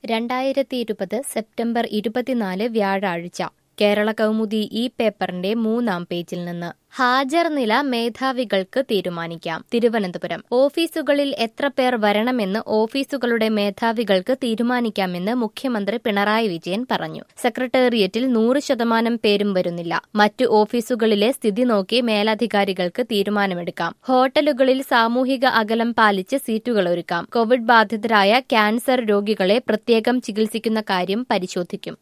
രണ്ടായിരത്തി ഇരുപത് സെപ്റ്റംബർ ഇരുപത്തിനാല് വ്യാഴാഴ്ച കേരള കൗമുദി ഈ പേപ്പറിന്റെ മൂന്നാം പേജിൽ നിന്ന് ഹാജർ നില മേധാവികൾക്ക് തീരുമാനിക്കാം തിരുവനന്തപുരം ഓഫീസുകളിൽ എത്ര പേർ വരണമെന്ന് ഓഫീസുകളുടെ മേധാവികൾക്ക് തീരുമാനിക്കാമെന്ന് മുഖ്യമന്ത്രി പിണറായി വിജയൻ പറഞ്ഞു സെക്രട്ടേറിയറ്റിൽ നൂറ് ശതമാനം പേരും വരുന്നില്ല മറ്റു ഓഫീസുകളിലെ സ്ഥിതി നോക്കി മേലധികാരികൾക്ക് തീരുമാനമെടുക്കാം ഹോട്ടലുകളിൽ സാമൂഹിക അകലം പാലിച്ച് സീറ്റുകൾ ഒരുക്കാം കോവിഡ് ബാധിതരായ ക്യാൻസർ രോഗികളെ പ്രത്യേകം ചികിത്സിക്കുന്ന കാര്യം പരിശോധിക്കും